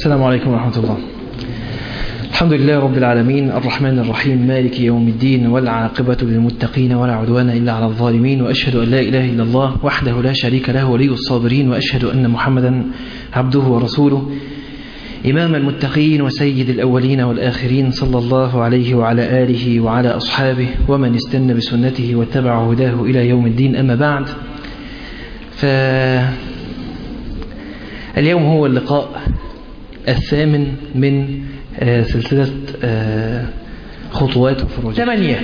السلام عليكم ورحمة الله الحمد لله رب العالمين الرحمن الرحيم مالك يوم الدين والعاقبة للمتقين ولا عدوان إلا على الظالمين وأشهد أن لا إله إلا الله وحده لا شريك له ولي الصابرين وأشهد أن محمدا عبده ورسوله إمام المتقين وسيد الأولين والآخرين صلى الله عليه وعلى آله وعلى أصحابه ومن استنى بسنته واتبع هداه إلى يوم الدين أما بعد فاليوم هو اللقاء الثامن من سلسلة خطوات وفروج ثمانية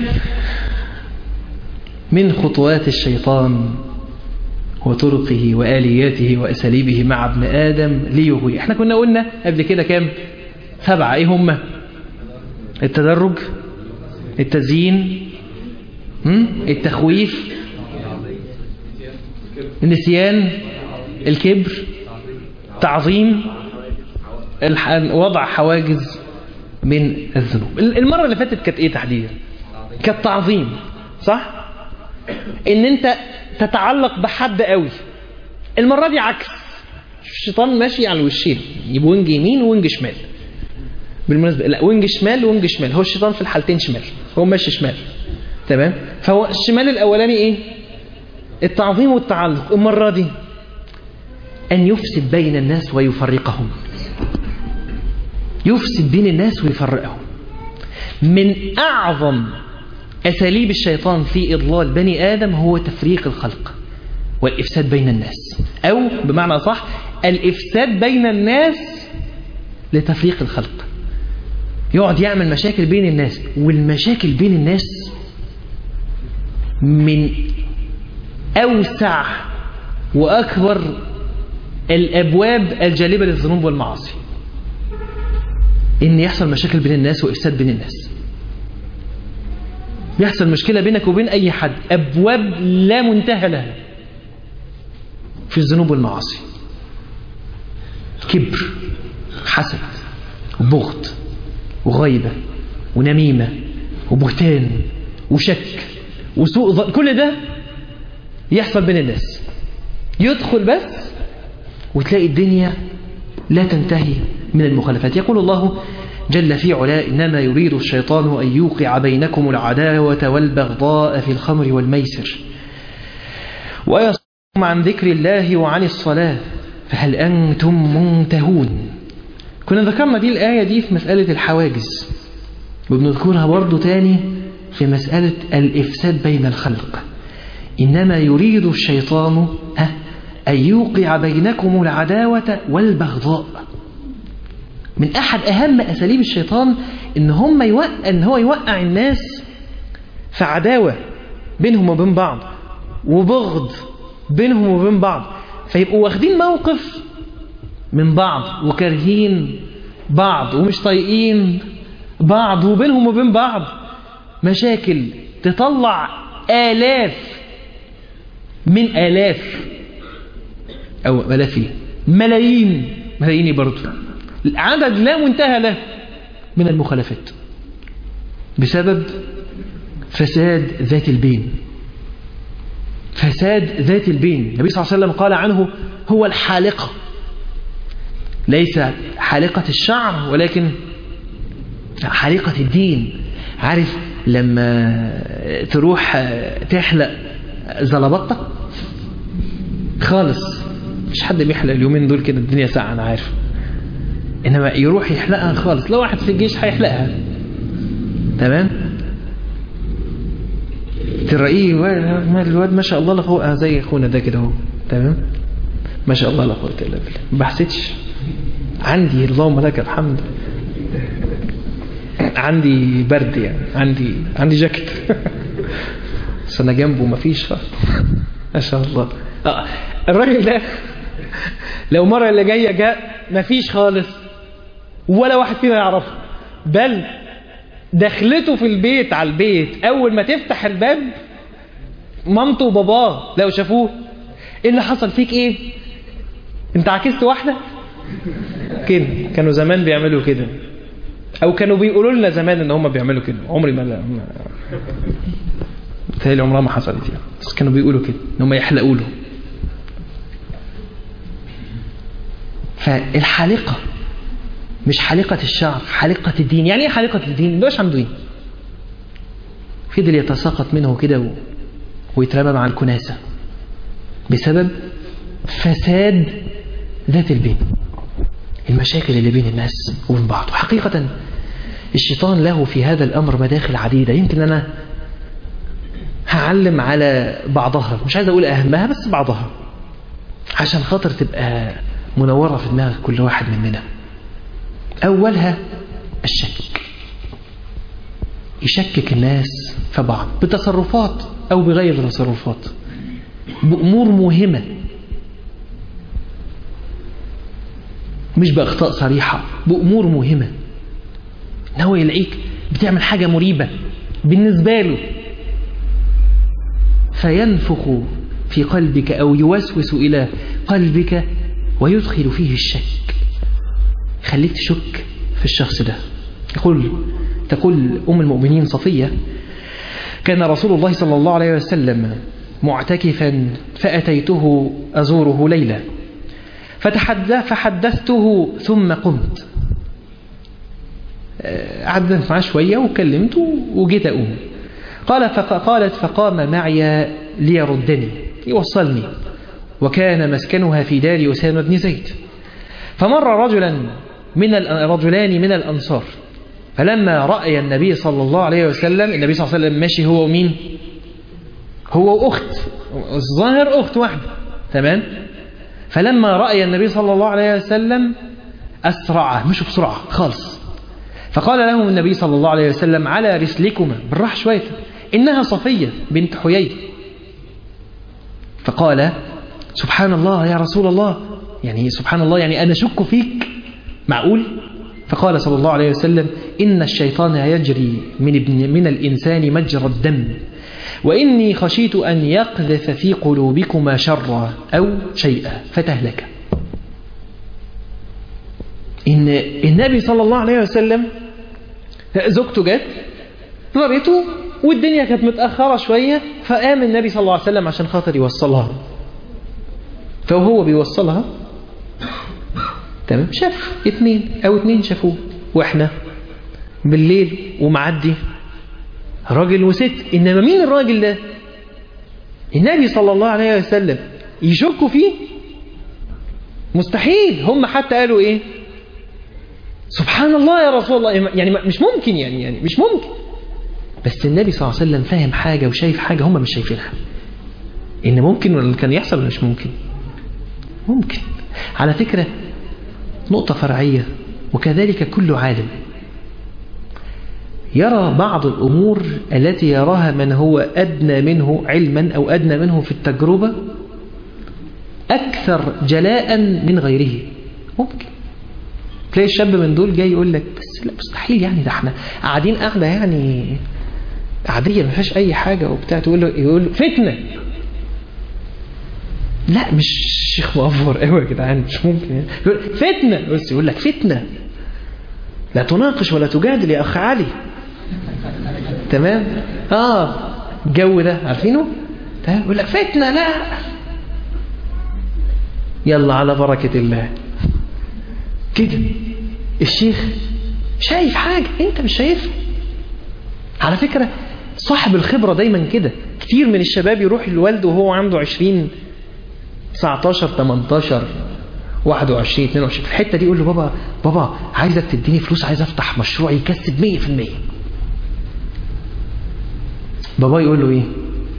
من خطوات الشيطان وطرقه وآلياته وأساليبه مع ابن آدم ليغوي احنا كنا قلنا قبل كده كام سبعة ايه هم التدرج التزيين التخويف النسيان الكبر تعظيم وضع حواجز من الذنوب المرة اللي فاتت كانت ايه تحديدا كانت تعظيم صح ان انت تتعلق بحد قوي المرة دي عكس الشيطان ماشي على الوشين يبقى وينج يمين وينج شمال بالمناسبة لا وينج شمال وينج شمال هو الشيطان في الحالتين شمال هو ماشي شمال تمام فهو الشمال الاولاني ايه التعظيم والتعلق المرة دي أن يفسد بين الناس ويفرقهم يفسد بين الناس ويفرقهم من أعظم أساليب الشيطان في إضلال بني آدم هو تفريق الخلق والإفساد بين الناس أو بمعنى صح الإفساد بين الناس لتفريق الخلق يقعد يعمل مشاكل بين الناس والمشاكل بين الناس من أوسع وأكبر الأبواب الجالبة للذنوب والمعاصي إن يحصل مشاكل بين الناس وإفساد بين الناس يحصل مشكلة بينك وبين أي حد أبواب لا منتهى لها في الذنوب والمعاصي كبر حسد وبغض وغيبة ونميمة وبهتان وشك وسوء ظن كل ده يحصل بين الناس يدخل بس وتلاقي الدنيا لا تنتهي من المخالفات يقول الله جل في علاء إنما يريد الشيطان أن يوقع بينكم العداوة والبغضاء في الخمر والميسر ويصدكم عن ذكر الله وعن الصلاة فهل أنتم منتهون كنا ذكرنا دي الآية دي في مسألة الحواجز وبنذكرها برضو تاني في مسألة الإفساد بين الخلق إنما يريد الشيطان أن يوقع بينكم العداوة والبغضاء من أحد أهم أساليب الشيطان إن, هم يوقع إن هو يوقع الناس في عداوة بينهم وبين بعض وبغض بينهم وبين بعض فيبقوا واخدين موقف من بعض وكارهين بعض ومش طايقين بعض وبينهم وبين بعض مشاكل تطلع آلاف من آلاف أو آلاف ملايين ملايين برضه عدد لا منتهى له من المخالفات بسبب فساد ذات البين فساد ذات البين النبي صلى الله عليه وسلم قال عنه هو الحالقة ليس حالقة الشعر ولكن حالقة الدين عارف لما تروح تحلق زلبطة خالص مش حد بيحلق اليومين دول كده الدنيا ساعة أنا عارف إنما يروح يحلقها خالص لو واحد في الجيش هيحلقها تمام تلاقيه الواد ما شاء الله لا زي اخونا ده كده اهو تمام ما شاء الله لا قوه الا بالله ما بحسدش عندي اللهم لك الحمد عندي برد يعني عندي عندي جاكيت بس انا جنبه ما فيش خالص ما شاء الله آه. الراجل ده لو المره اللي جايه جاء ما فيش خالص ولا واحد فينا يعرفه بل دخلته في البيت على البيت اول ما تفتح الباب مامته وباباه لو شافوه ايه اللي حصل فيك ايه انت عكست واحده كده كانوا زمان بيعملوا كده او كانوا بيقولوا لنا زمان ان هم بيعملوا كده عمري ما لا بتهيألي عمرها ما حصلت يعني بس كانوا بيقولوا كده ان هم يحلقوا له فالحالقة مش حلقة الشعر حلقة الدين يعني ايه حلقة الدين مبقاش عنده دين فضل يتساقط منه كده و... ويترمى مع الكناسة بسبب فساد ذات البين المشاكل اللي بين الناس وبين بعض وحقيقة الشيطان له في هذا الأمر مداخل عديدة يمكن أنا هعلم على بعضها مش عايز أقول أهمها بس بعضها عشان خاطر تبقى منورة في دماغ كل واحد مننا أولها الشك يشكك الناس في بعض بتصرفات أو بغير تصرفات بأمور مهمة مش بأخطاء صريحة بأمور مهمة إن هو يلاقيك بتعمل حاجة مريبة بالنسبة له فينفخ في قلبك أو يوسوس إلى قلبك ويدخل فيه الشك خليك تشك في الشخص ده يقول تقول أم المؤمنين صفية كان رسول الله صلى الله عليه وسلم معتكفا فأتيته أزوره ليلة فتحدث فحدثته ثم قمت قعدت معاه شوية وكلمته وجيت أقوم قال فقالت فقام معي ليردني يوصلني وكان مسكنها في دار أسامة بن زيد فمر رجلا من الرجلان من الأنصار فلما رأي النبي صلى الله عليه وسلم النبي صلى الله عليه وسلم ماشي هو ومين هو أخت الظاهر أخت واحدة تمام فلما رأي النبي صلى الله عليه وسلم أسرع مش بسرعة خالص فقال لهم النبي صلى الله عليه وسلم على رسلكما بالراحة شوية إنها صفية بنت حيي فقال سبحان الله يا رسول الله يعني سبحان الله يعني أنا شك فيك معقول فقال صلى الله عليه وسلم إن الشيطان يجري من, ابن من الإنسان مجرى الدم وإني خشيت أن يقذف في قلوبكما شرا أو شيئا فتهلك إن النبي صلى الله عليه وسلم زوجته جت زارته والدنيا كانت متأخرة شوية فقام النبي صلى الله عليه وسلم عشان خاطر يوصلها فهو بيوصلها تمام شاف اتنين او اتنين شافوه واحنا بالليل ومعدي راجل وست انما مين الراجل ده النبي صلى الله عليه وسلم يشكوا فيه مستحيل هم حتى قالوا ايه سبحان الله يا رسول الله يعني مش ممكن يعني يعني مش ممكن بس النبي صلى الله عليه وسلم فاهم حاجة وشايف حاجة هم مش شايفينها ان ممكن ولا كان يحصل ولا مش ممكن ممكن على فكرة نقطة فرعية وكذلك كل عالم يرى بعض الأمور التي يراها من هو أدنى منه علما أو أدنى منه في التجربة أكثر جلاء من غيره ممكن تلاقي الشاب من دول جاي يقول لك بس لا مستحيل يعني ده احنا قاعدين قاعدة يعني عادية ما فيهاش أي حاجة وبتاع تقول له يقول له فتنة لا مش شيخ مأفور قوي يا جدعان مش ممكن يعني. فتنة بس يقول لك فتنة لا تناقش ولا تجادل يا أخ علي تمام اه الجو ده عارفينه تمام يقول لك فتنة لا يلا على بركة الله كده الشيخ شايف حاجة انت مش شايفها على فكرة صاحب الخبرة دايما كده كتير من الشباب يروح لوالده وهو عنده 20 19 18 21 22 في الحته دي يقول له بابا بابا عايزك تديني فلوس عايز افتح مشروع يكسب 100% بابا يقول له ايه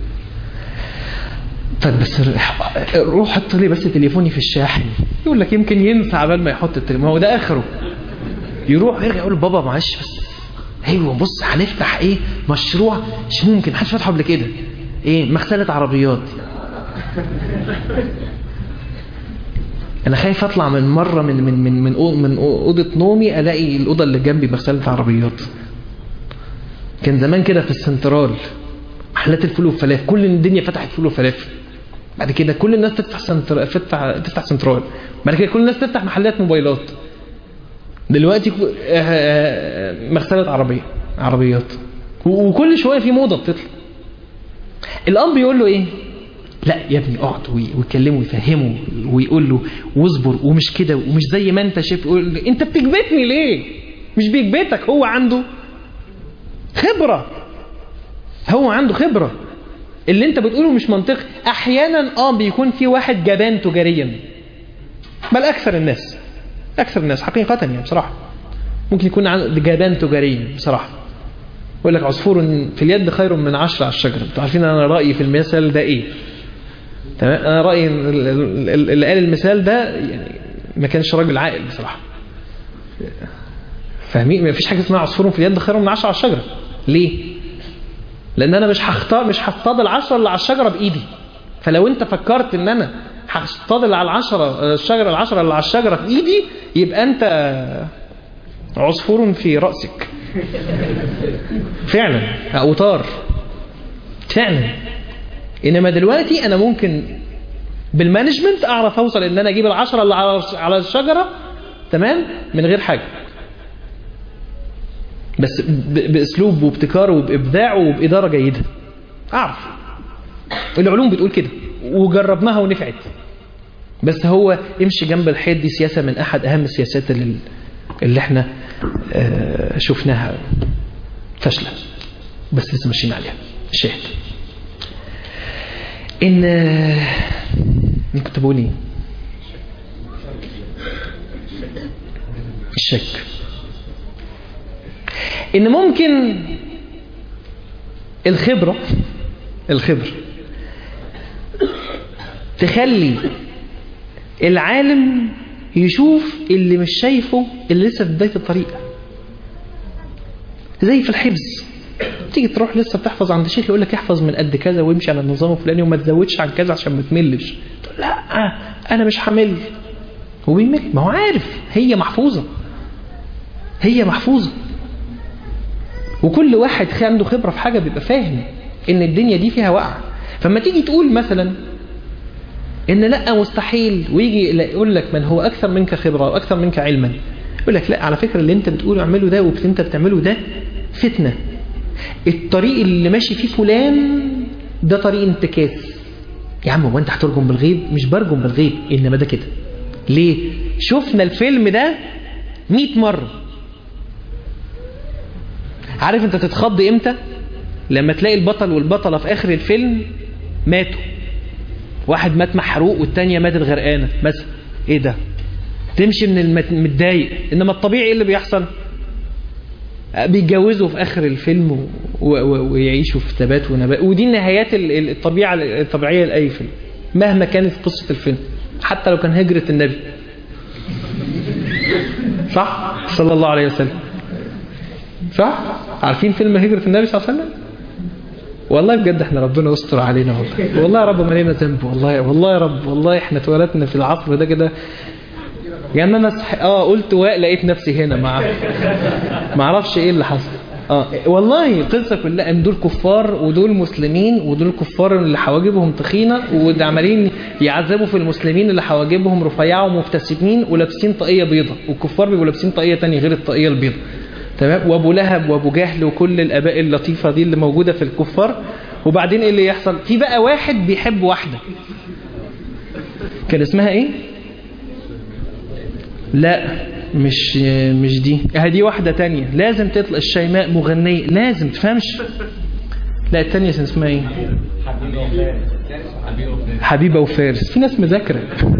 طيب بس روح حط لي بس تليفوني في الشاحن يقول لك يمكن ينسى عبال ما يحط التليفون هو ده اخره يروح يرجع يقول بابا معلش بس ايوه بص هنفتح ايه مشروع مش ممكن محدش فتحه قبل كده ايه مغسله عربيات انا خايف اطلع من مره من من من من من اوضه نومي الاقي الاوضه اللي جنبي مغسله عربيات كان زمان كده في السنترال محلات الفول والفلافل كل الدنيا فتحت فول وفلافل بعد كده كل الناس تفتح سنتر... تفتح تفتح سنترال بعد كده كل الناس تفتح محلات موبايلات دلوقتي مغسله عربيه عربيات وكل شويه في موضه بتطلع الاب بيقول له ايه لا يا ابني اقعد وي- ويكلمه ويفهمه ويقول له واصبر ومش كده ومش زي ما انت شايف يقول له انت بتكبتني ليه مش بيكبتك هو عنده خبرة هو عنده خبرة اللي انت بتقوله مش منطقي احيانا اه بيكون في واحد جبان تجاريا بل اكثر الناس اكثر الناس حقيقة يعني بصراحة ممكن يكون عنده جبان تجاريا بصراحة يقول لك عصفور في اليد خير من عشرة على الشجرة انتوا عارفين انا رأيي في المثال ده ايه تمام انا رأيي ال- ال- ال- اللي قال المثال ده يعني ما كانش راجل عاقل بصراحة فاهمين ما فيش حاجة اسمها عصفور في اليد خير من عشرة على الشجرة ليه لان انا مش هختار مش هصطاد العشرة اللي على الشجرة بايدي فلو انت فكرت ان انا هصطاد اللي على العشرة الشجرة العشرة اللي على الشجرة بايدي يبقى انت عصفور في رأسك فعلا اوتار فعلا انما دلوقتي انا ممكن بالمانجمنت اعرف اوصل ان انا اجيب العشرة اللي على على الشجرة تمام من غير حاجة بس ب- باسلوب وابتكار وبابداع وباداره جيده اعرف العلوم بتقول كده وجربناها ونفعت بس هو امشي جنب الحيط دي سياسه من احد اهم السياسات اللي, اللي احنا آه، شفناها فاشله بس لسه ماشيين عليها الشاهد ان آه، أنا كنت بقول ايه الشك ان ممكن الخبرة الخبرة تخلي العالم يشوف اللي مش شايفه اللي لسه في بداية الطريق زي في الحفظ تيجي تروح لسه بتحفظ عند شيخ يقول لك احفظ من قد كذا وامشي على النظام الفلاني وما تزودش عن كذا عشان ما تملش تقول لا انا مش همل هو بيمل ما هو عارف هي محفوظة هي محفوظة وكل واحد خ- عنده خبرة في حاجة بيبقى فاهم ان الدنيا دي فيها وقع فما تيجي تقول مثلا ان لا مستحيل ويجي لا- يقول لك من هو اكثر منك خبرة واكثر منك علما يقول لك لا على فكرة اللي انت بتقوله اعمله ده واللي انت بتعمله ده فتنة الطريق اللي ماشي فيه فلان ده طريق انتكاس يا عم هو انت هترجم بالغيب مش برجم بالغيب انما ده كده ليه شفنا الفيلم ده 100 مرة عارف انت تتخض امتى لما تلاقي البطل والبطلة في اخر الفيلم ماتوا واحد مات محروق والتانية ماتت غرقانة مثلا ايه ده تمشي من المت- متضايق انما الطبيعي ايه اللي بيحصل بيتجوزوا في اخر الفيلم و... و... و... ويعيشوا في ثبات ونبات ودي النهايات ال- ال- الطبيعة الطبيعية لأي فيلم مهما كانت قصة الفيلم حتى لو كان هجرة النبي صح صلى الله عليه وسلم صح عارفين فيلم هجرة النبي صلى الله عليه وسلم والله بجد احنا ربنا يستر علينا والله والله يا رب ما لينا ذنب والله والله يا رب والله احنا اتولدنا في العصر ده كده يعني انا صح... اه قلت واء لقيت نفسي هنا مع ما اعرفش ايه اللي حصل اه والله القصه كلها ان دول كفار ودول مسلمين ودول كفار اللي حواجبهم تخينه وعمالين يعذبوا في المسلمين اللي حواجبهم رفيعه ومبتسمين ولابسين طاقيه بيضه والكفار بيبقوا لابسين طاقيه تانية غير الطاقيه البيضه تمام وابو لهب وابو جهل وكل الاباء اللطيفه دي اللي موجوده في الكفار وبعدين ايه اللي يحصل في بقى واحد بيحب واحده كان اسمها ايه لا مش مش دي دي واحدة تانية لازم تطلع الشيماء مغنية لازم تفهمش لا التانية كان اسمها ايه حبيبة وفارس في ناس مذاكرة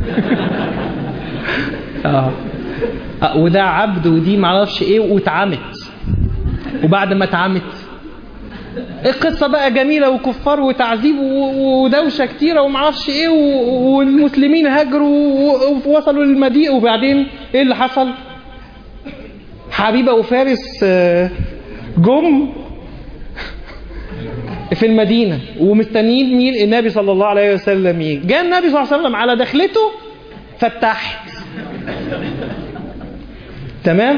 اه آه، وده عبد ودي معرفش ايه واتعمت وبعد ما اتعمت القصة بقى جميلة وكفار وتعذيب و- ودوشة كتيرة ومعرفش ايه و- والمسلمين هاجروا و- ووصلوا للمدينة وبعدين ايه اللي حصل حبيبة وفارس آه، جم في المدينة ومستنيين مين النبي صلى الله عليه وسلم يجي جاء النبي صلى الله عليه وسلم على دخلته فتحت تمام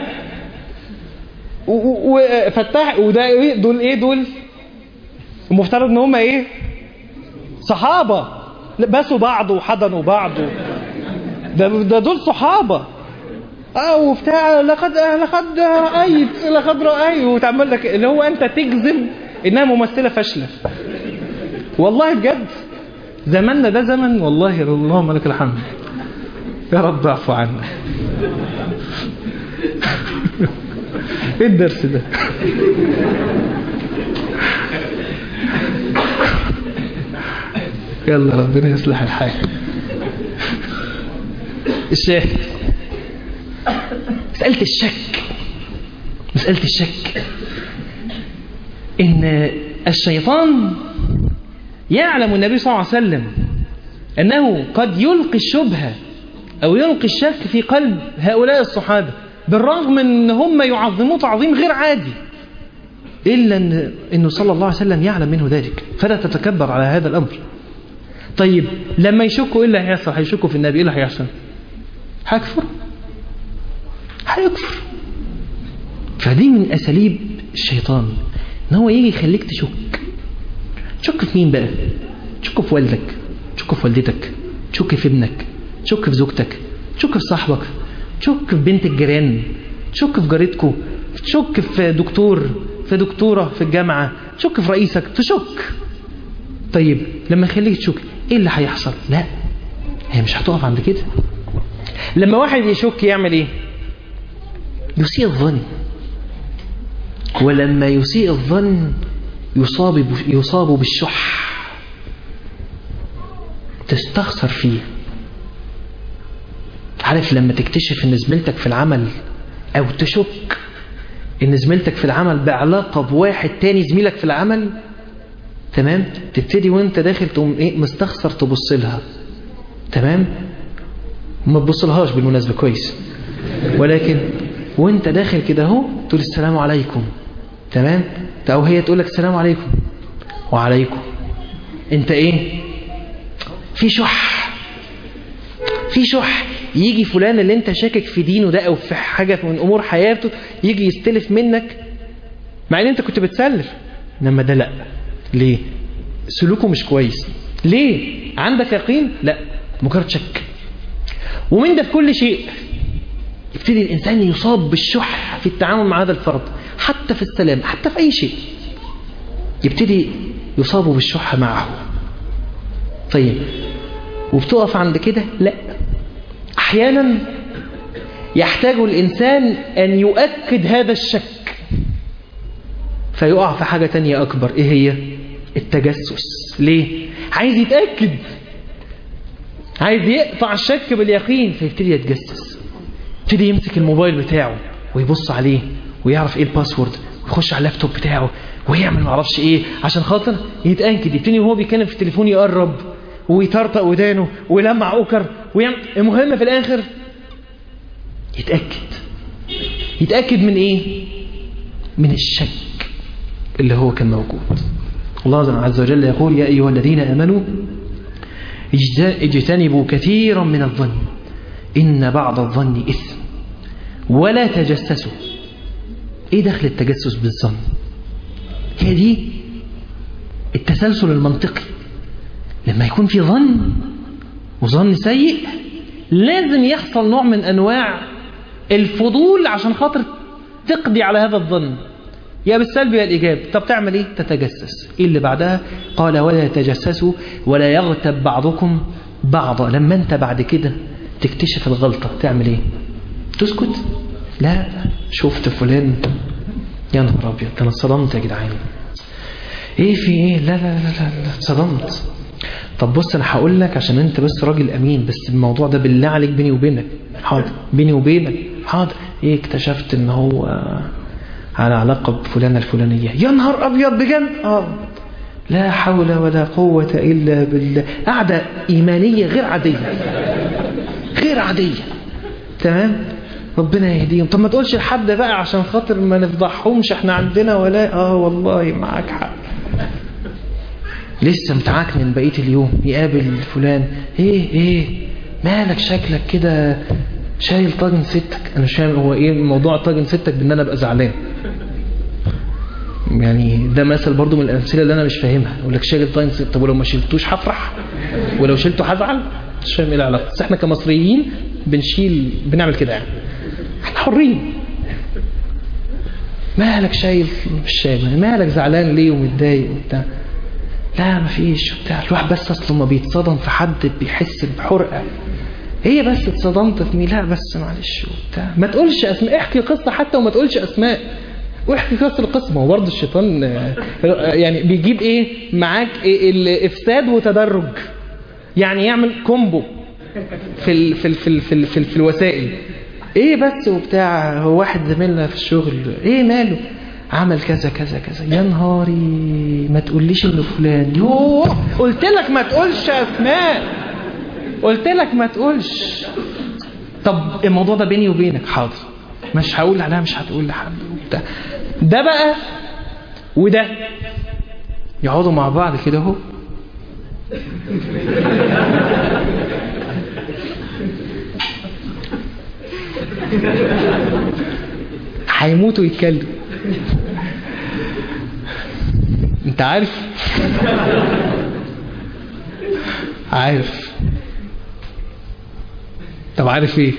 و- و- فتح وده ايه دول ايه دول المفترض ان هم ايه صحابة لبسوا بعض وحضنوا بعض ده, ده دول صحابة اه وبتاع لقد لقد رأيت لقد رأيت وتعمل لك اللي هو انت تجزم انها ممثلة فاشلة والله بجد زماننا ده زمن والله اللهم لك الحمد يا رب اعفو عنا ايه الدرس ده يلا ربنا يصلح الحال الشاهد مسألة الشك مسألة الشك إن الشيطان يعلم النبي صلى الله عليه وسلم أنه قد يلقي الشبهة أو يلقي الشك في قلب هؤلاء الصحابة بالرغم أن هم يعظموه تعظيم غير عادي إلا أن أنه صلى الله عليه وسلم يعلم منه ذلك فلا تتكبر على هذا الأمر طيب لما يشكوا إيه اللي هيحصل هيشكوا في النبي إيه اللي هيحصل هيكفر هيكفر فدي من أساليب الشيطان ان هو يجي يخليك تشك تشك في مين بقى تشك في والدك تشك في والدتك تشك في ابنك تشك في زوجتك تشك في صاحبك تشك في بنت الجيران تشك في جارتكو تشك في دكتور في دكتورة في الجامعة تشك في رئيسك تشك طيب لما يخليك تشك ايه اللي هيحصل لا هي مش هتقف عند كده لما واحد يشك يعمل ايه يسيء الظن ولما يسيء الظن يصاب يصاب بالشح تستخسر فيه عارف لما تكتشف ان زميلتك في العمل او تشك ان زميلتك في العمل بعلاقة بواحد تاني زميلك في العمل تمام تبتدي وانت داخل تقوم ايه مستخسر تبص لها تمام ما تبصلهاش بالمناسبة كويس ولكن وانت داخل كده اهو تقول السلام عليكم تمام او هي تقول لك السلام عليكم وعليكم انت ايه في شح في شح يجي فلان اللي انت شاكك في دينه ده او في حاجة من امور حياته يجي يستلف منك مع ان انت كنت بتسلف انما ده لا ليه سلوكه مش كويس ليه عندك يقين لا مجرد شك ومن ده في كل شيء يبتدي الإنسان يصاب بالشح في التعامل مع هذا الفرد حتى في السلام حتى في أي شيء يبتدي يصاب بالشح معه طيب وبتقف عند كده لا أحيانا يحتاج الإنسان أن يؤكد هذا الشك فيقع في حاجة تانية أكبر إيه هي التجسس ليه عايز يتأكد عايز يقطع الشك باليقين فيبتدي يتجسس يبتدي يمسك الموبايل بتاعه ويبص عليه ويعرف ايه الباسورد ويخش على اللابتوب بتاعه ويعمل معرفش ايه عشان خاطر يتأكد يبتدي وهو بيتكلم في التليفون يقرب ويطرطق ودانه ويلمع اوكر ويعمل المهم في الاخر يتأكد يتأكد من ايه من الشك اللي هو كان موجود الله عز وجل يقول يا أيها الذين أمنوا اجتنبوا كثيرا من الظن إن بعض الظن إثم ولا تجسسوا إيه دخل التجسس بالظن هي دي التسلسل المنطقي لما يكون في ظن وظن سيء لازم يحصل نوع من أنواع الفضول عشان خاطر تقضي على هذا الظن يا بالسلب يا الإيجاب طب تعمل إيه تتجسس إيه اللي بعدها قال ولا يتجسسوا ولا يغتب بعضكم بعضا لما أنت بعد كده تكتشف الغلطة تعمل إيه تسكت لا شفت فلان يا نهار أبيض أنا صدمت يا جدعان إيه في إيه لا لا لا لا, لا. صدمت طب بص أنا هقول لك عشان أنت بس راجل أمين بس الموضوع ده بالله عليك بيني وبينك حاضر بيني وبينك حاضر إيه اكتشفت إن هو على علاقة بفلانة الفلانية يا نهار أبيض بجد آه لا حول ولا قوة إلا بالله قعدة إيمانية غير عادية غير عادية تمام ربنا يهديهم طب ما تقولش لحد بقى عشان خاطر ما نفضحهمش احنا عندنا ولا اه والله معاك حق لسه متعكنن بقية اليوم يقابل فلان ايه ايه مالك شكلك كده شايل طاجن ستك انا مش فاهم هو ايه موضوع طاجن ستك بان انا ابقى زعلان يعني ده مثل برضو من الامثله اللي انا مش فاهمها اقول لك شايل طاجن ستك طب ولو ما شلتوش هفرح ولو شلته هزعل مش فاهم ايه العلاقه بس احنا كمصريين بنشيل بنعمل كده يعني احنا حرين مالك شايل مش شايل مالك زعلان ليه ومتضايق وبتاع لا مفيش وبتاع الواحد بس اصله ما بيتصدم في حد بيحس بحرقه هي بس اتصدمت في مين لا بس معلش وبتاع ما تقولش اسماء احكي قصه حتى وما تقولش اسماء واحكي قصه القصه ما هو برضه الشيطان آه، يعني بيجيب ايه معاك إيه الافساد وتدرج يعني يعمل كومبو في ال في ال في ال في, ال في, ال في الوسائل ايه بس وبتاع هو واحد زميلنا في الشغل ايه ماله عمل كذا كذا كذا يا نهاري ما تقوليش انه فلان يوه قلت لك ما تقولش اسماء قلت لك ما تقولش طب الموضوع ده بيني وبينك حاضر مش هقول عليها مش هتقول لحد وبتاع ده بقى وده يقعدوا مع بعض كده اهو هيموتوا يتكلموا انت عارف عارف طب عارف ايه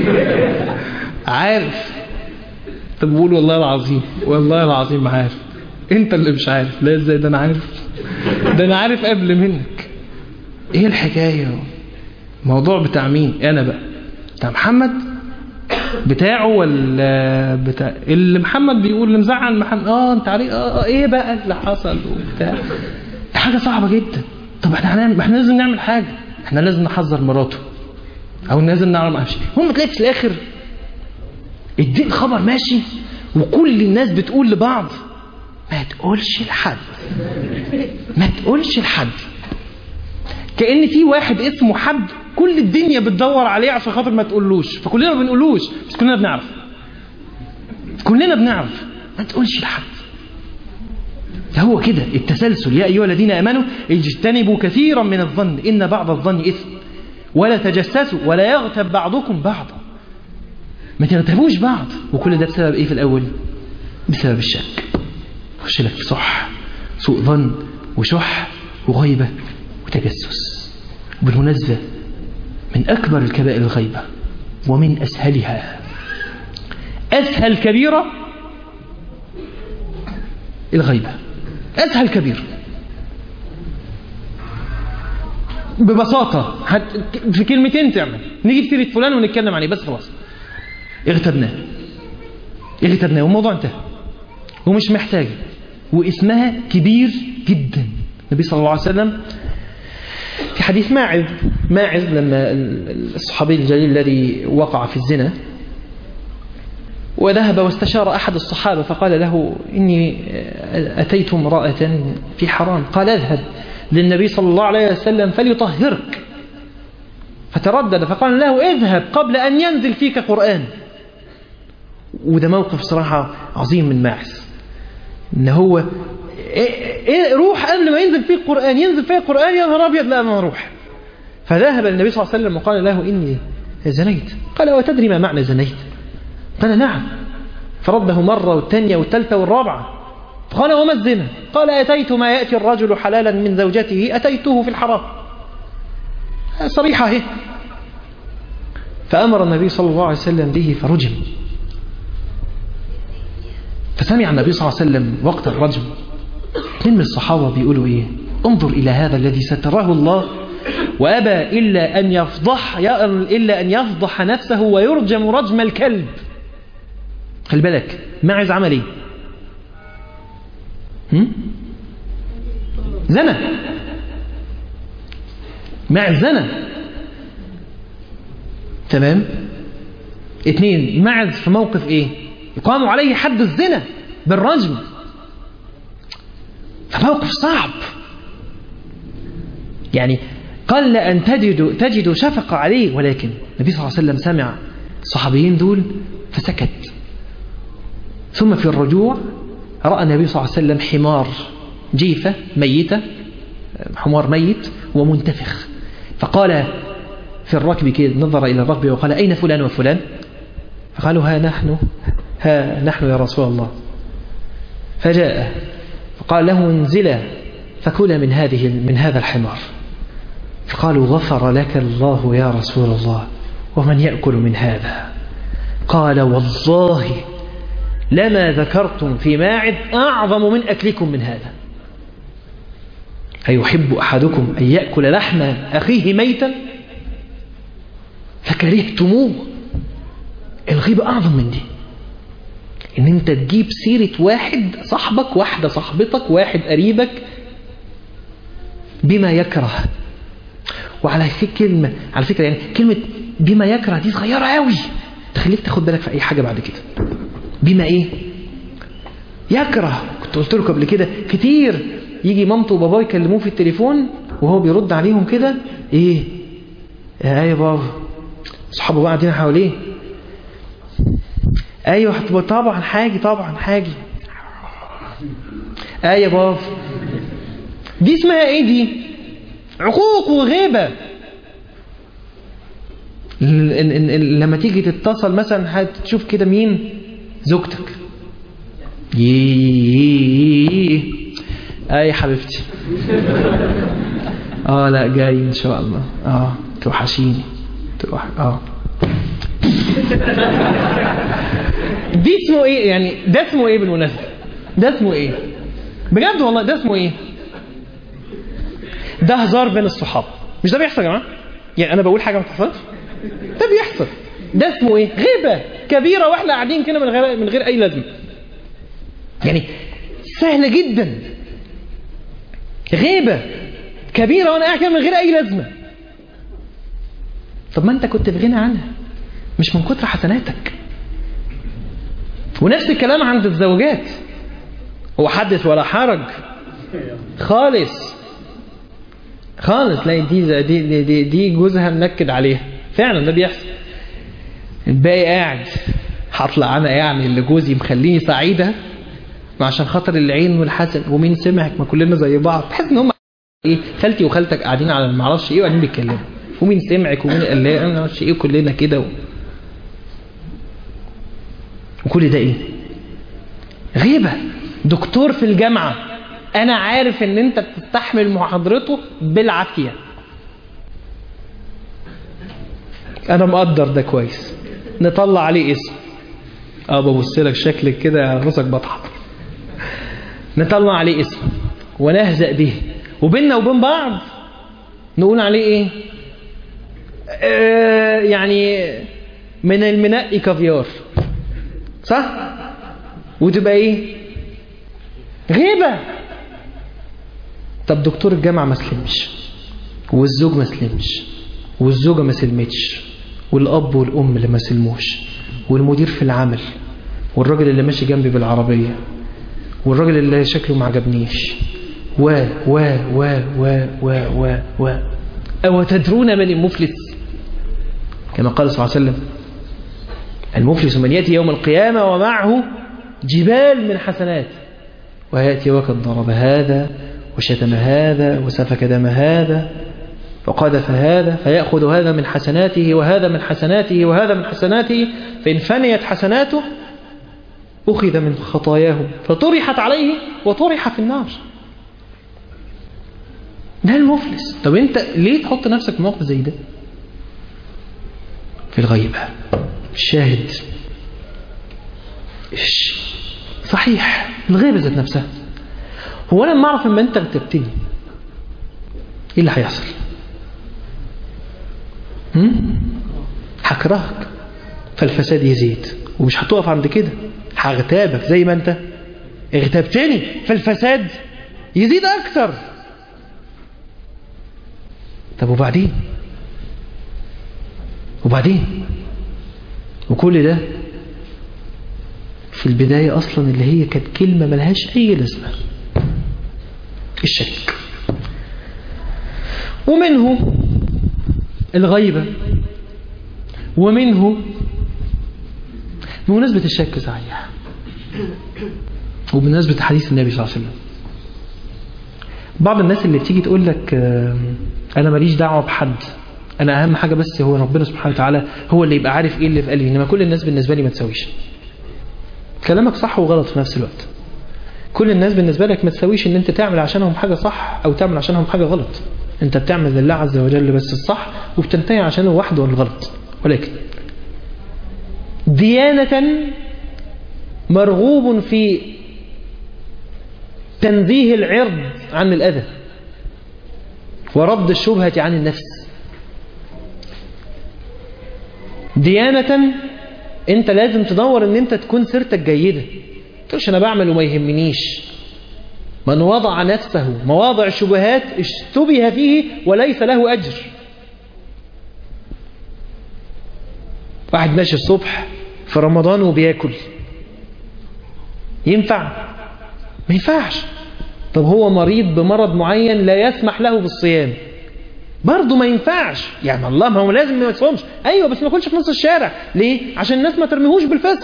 عارف طب بقول والله العظيم والله العظيم عارف انت اللي مش عارف لا ازاي ده انا عارف ده انا عارف قبل منك ايه الحكايه الموضوع بتاع مين انا بقى بتاع محمد بتاعه ولا بتاع اللي محمد بيقول اللي مزعل محمد اه انت عارف اه, آه ايه بقى اللي حصل وبتاع دي حاجه صعبه جدا طب احنا هنعمل احنا لازم نعمل حاجه احنا لازم نحذر مراته او لازم نعرف معرفش هم تلاقي في الاخر الدين خبر ماشي وكل الناس بتقول لبعض ما تقولش لحد ما تقولش لحد كأن في واحد اسمه حد كل الدنيا بتدور عليه عشان خاطر ما تقولوش فكلنا ما بنقولوش بس كلنا بنعرف كلنا بنعرف ما تقولش لحد هو كده التسلسل يا أيها الذين آمنوا اجتنبوا كثيرا من الظن إن بعض الظن إثم ولا تجسسوا ولا يغتب بعضكم بعضا ما تغتبوش بعض وكل ده بسبب إيه في الأول بسبب الشك خش لك في صح سوء ظن وشح وغيبة وتجسس بالمناسبة من أكبر الكبائر الغيبة ومن أسهلها أسهل كبيرة الغيبة أسهل كبير ببساطة هت... في كلمتين تعمل نجيب سيرة فلان ونتكلم عليه بس خلاص اغتبناه اغتبناه والموضوع انتهى ومش محتاج واسمها كبير جدا النبي صلى الله عليه وسلم في حديث ماعز ماعز لما الصحابي الجليل الذي وقع في الزنا وذهب واستشار أحد الصحابة فقال له إني أتيت امرأة في حرام قال اذهب للنبي صلى الله عليه وسلم فليطهرك فتردد فقال له اذهب قبل أن ينزل فيك قرآن وده موقف صراحة عظيم من ماعز ان هو إيه إيه روح قبل ما ينزل فيه القرآن ينزل فيه القرآن يا نهار أبيض لا ما اروح فذهب النبي صلى الله عليه وسلم وقال له إني زنيت قال وتدري ما معنى زنيت قال نعم فرده مرة والثانية والثالثة والرابعة قال وما الزنا قال أتيت ما يأتي الرجل حلالا من زوجته أتيته في الحرام صريحة هي فأمر النبي صلى الله عليه وسلم به فرجم فسمع النبي صلى الله عليه وسلم وقت الرجم اثنين من الصحابة بيقولوا ايه انظر إلى هذا الذي ستره الله وأبى إلا أن يفضح إلا أن يفضح نفسه ويرجم رجم الكلب خلي بالك معز عمل ايه هم؟ زنى معز زنى تمام اثنين معز في موقف ايه يقام عليه حد الزنا بالرجم فموقف صعب يعني قل أن تجدوا تجدوا شفقة عليه ولكن النبي صلى الله عليه وسلم سمع الصحابيين دول فسكت ثم في الرجوع رأى النبي صلى الله عليه وسلم حمار جيفة ميتة حمار ميت ومنتفخ فقال في الركب كده نظر إلى الركب وقال أين فلان وفلان فقالوا ها نحن ها نحن يا رسول الله فجاء فقال له انزلا فكلا من هذه من هذا الحمار فقالوا غفر لك الله يا رسول الله ومن يأكل من هذا قال والله لما ذكرتم في ماعد أعظم من أكلكم من هذا أيحب أحدكم أن يأكل لحم أخيه ميتا فكرهتموه الغيبة أعظم من دي ان انت تجيب سيرة واحد صاحبك واحدة صاحبتك واحد قريبك بما يكره وعلى فكرة كلمة على فكرة يعني كلمة بما يكره دي صغيرة قوي تخليك تاخد بالك في اي حاجة بعد كده بما ايه يكره كنت قلت لكم قبل كده كتير يجي مامته وباباه يكلموه في التليفون وهو بيرد عليهم كده ايه ايه يا بابا صحابه بقى قاعدين حواليه ايوه طبعا حاجي طبعا حاجي ايه يا بابا دي اسمها ايه دي عقوق وغيبة لما تيجي تتصل مثلا هتشوف كده مين زوجتك ايه اي حبيبتي اه لا جاي ان شاء الله اه توحشيني توح اه دي اسمه ايه يعني ده اسمه ايه بالمناسبة ده اسمه ايه بجد والله ده اسمه ايه ده هزار بين الصحاب مش ده بيحصل يا جماعه يعني انا بقول حاجه ما بتحصلش ده بيحصل ده اسمه ايه غيبه كبيره واحنا قاعدين كده من غير من غير اي لازمه يعني سهله جدا غيبه كبيره وانا قاعد كده من غير اي لازمه طب ما انت كنت في غنى عنها مش من كتر حسناتك ونفس الكلام عند الزوجات هو حدث ولا حرج خالص خالص لا دي دي دي, دي جوزها منكد عليها فعلا ده بيحصل الباقي قاعد هطلع انا يعني اللي جوزي مخليني سعيده عشان خاطر العين والحسن ومين سمعك ما كلنا زي بعض تحس ان هم ايه خالتي وخالتك قاعدين على ما اعرفش ايه وقاعدين بيتكلموا ومين سمعك ومين قال لي انا ما اعرفش ايه كلنا كده و... وكل ده ايه غيبه دكتور في الجامعه انا عارف ان انت بتستحمل محاضرته بالعافية انا مقدر ده كويس نطلع عليه اسم اه ببص لك شكلك كده على راسك بضحك نطلع عليه اسم ونهزأ به وبيننا وبين بعض نقول عليه ايه آه يعني من المنقي كافيار صح وتبقى ايه غيبه طب دكتور الجامعة ما سلمش والزوج ما سلمش والزوجة ما سلمتش والأب والأم اللي ما سلموش والمدير في العمل والراجل اللي ماشي جنبي بالعربية والراجل اللي شكله ما عجبنيش و و و و و و و أو تدرون من المفلس كما قال صلى الله عليه وسلم المفلس من يأتي يوم القيامة ومعه جبال من حسنات ويأتي وقد ضرب هذا وشتم هذا وسفك دم هذا وقذف هذا فيأخذ هذا من حسناته وهذا من حسناته وهذا من حسناته فإن فنيت حسناته أخذ من خطاياه فطرحت عليه وطرح في النار ده المفلس طب انت ليه تحط نفسك في موقف زي ده في الغيبة الشاهد صحيح الغيبة ذات نفسها هو انا لما اعرف لما انت بتبتدي ايه اللي هيحصل هكرهك فالفساد يزيد ومش هتقف عند كده هغتابك زي ما انت اغتابتني فالفساد يزيد اكتر طب وبعدين وبعدين وكل ده في البداية أصلا اللي هي كانت كلمة ملهاش أي لازمة الشك ومنه الغيبة ومنه بمناسبة الشك صحيح وبمناسبة حديث النبي صلى الله عليه وسلم بعض الناس اللي بتيجي تقول لك أنا ماليش دعوة بحد أنا أهم حاجة بس هو ربنا سبحانه وتعالى هو اللي يبقى عارف إيه اللي في قلبي إنما كل الناس بالنسبة لي ما تسويش كلامك صح وغلط في نفس الوقت كل الناس بالنسبة لك ما تسويش ان انت تعمل عشانهم حاجة صح او تعمل عشانهم حاجة غلط انت بتعمل لله عز وجل بس الصح وبتنتهي عشانه وحده الغلط ولكن ديانة مرغوب في تنزيه العرض عن الأذى ورد الشبهة عن النفس ديانة انت لازم تدور ان انت تكون سيرتك جيدة تقولش انا بعمل وما يهمنيش من وضع نفسه مواضع الشبهات اشتبه فيه وليس له أجر واحد ماشي الصبح في رمضان وبياكل ينفع ما ينفعش طب هو مريض بمرض معين لا يسمح له بالصيام برضه ما ينفعش يعني الله ما هو لازم ما يصومش ايوه بس ما ياكلش في نص الشارع ليه عشان الناس ما ترميهوش بالفسق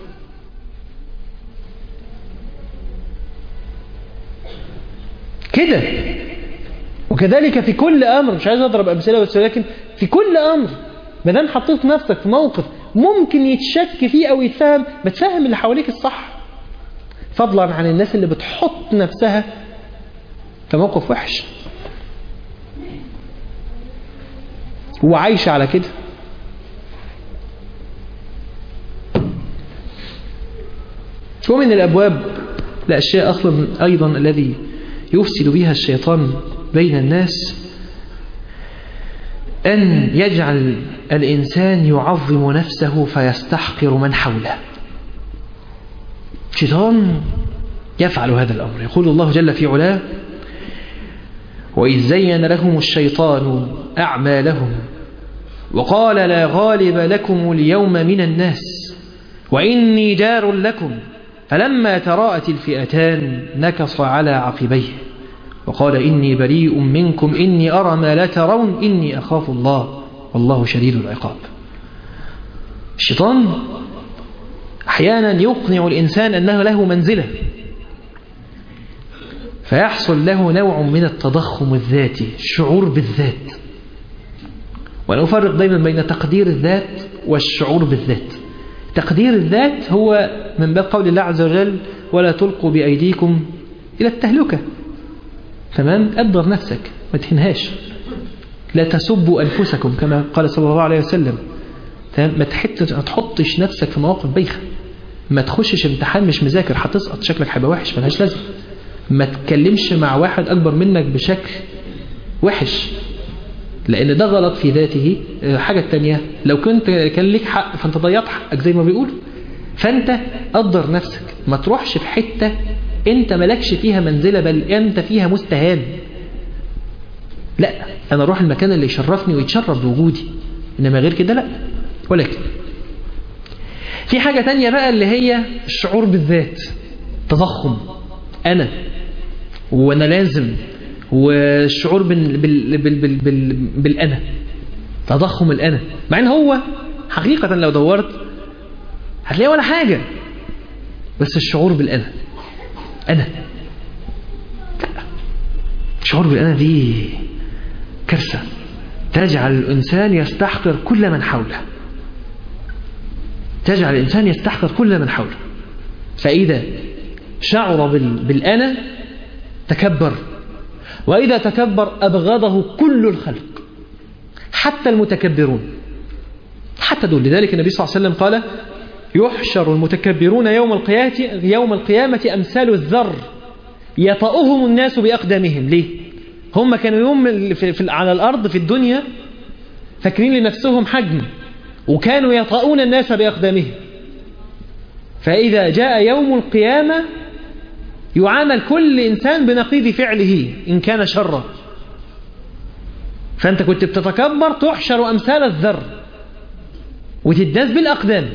كده وكذلك في كل امر مش عايز اضرب امثله بس ولكن في كل امر ما دام حطيت نفسك في موقف ممكن يتشك فيه او يتفهم ما تفهم اللي حواليك الصح فضلا عن الناس اللي بتحط نفسها في موقف وحش وعايشة على كده ومن الأبواب الأشياء أصلا أيضا الذي يفسد بها الشيطان بين الناس أن يجعل الإنسان يعظم نفسه فيستحقر من حوله الشيطان يفعل هذا الأمر يقول الله جل في علاه وإذ زين لهم الشيطان أعمالهم وقال لا غالب لكم اليوم من الناس وإني جار لكم فلما تراءت الفئتان نكص على عقبيه وقال إني بريء منكم إني أرى ما لا ترون إني أخاف الله والله شديد العقاب الشيطان أحيانا يقنع الإنسان أنه له منزلة فيحصل له نوع من التضخم الذاتي الشعور بالذات وأنا أفرق دايما بين تقدير الذات والشعور بالذات تقدير الذات هو من باب قول الله عز وجل ولا تلقوا بأيديكم إلى التهلكة تمام قدر نفسك ما تهنهاش لا تسبوا أنفسكم كما قال صلى الله عليه وسلم تمام ما تحطش نفسك في مواقف بايخه ما تخشش امتحان مش مذاكر هتسقط شكلك هيبقى وحش ملهاش لازمه ما تكلمش مع واحد أكبر منك بشكل وحش لأن ده غلط في ذاته حاجة تانية لو كنت كان ليك حق فأنت ضيعت حقك زي ما بيقولوا فأنت قدر نفسك ما تروحش في حتة أنت ملكش فيها منزلة بل أنت فيها مستهان لا أنا أروح المكان اللي يشرفني ويتشرف بوجودي إنما غير كده لا ولكن في حاجة تانية بقى اللي هي الشعور بالذات تضخم أنا وأنا لازم والشعور بال بال بال بال بال بالأنا تضخم الأنا مع إن هو حقيقة لو دورت هتلاقيه ولا حاجة بس الشعور بالأنا أنا الشعور بالأنا دي كارثة تجعل الإنسان يستحقر كل من حوله تجعل الإنسان يستحقر كل من حوله فإذا شعر بالأنا تكبر وإذا تكبر أبغضه كل الخلق حتى المتكبرون حتى دول لذلك النبي صلى الله عليه وسلم قال يحشر المتكبرون يوم القيامة يوم القيامة أمثال الذر يطأهم الناس بأقدامهم ليه؟ هم كانوا يوم في في على الأرض في الدنيا فاكرين لنفسهم حجم وكانوا يطأون الناس بأقدامهم فإذا جاء يوم القيامة يعامل كل إنسان بنقيض فعله إن كان شرا فأنت كنت بتتكبر تحشر أمثال الذر وتداس بالأقدام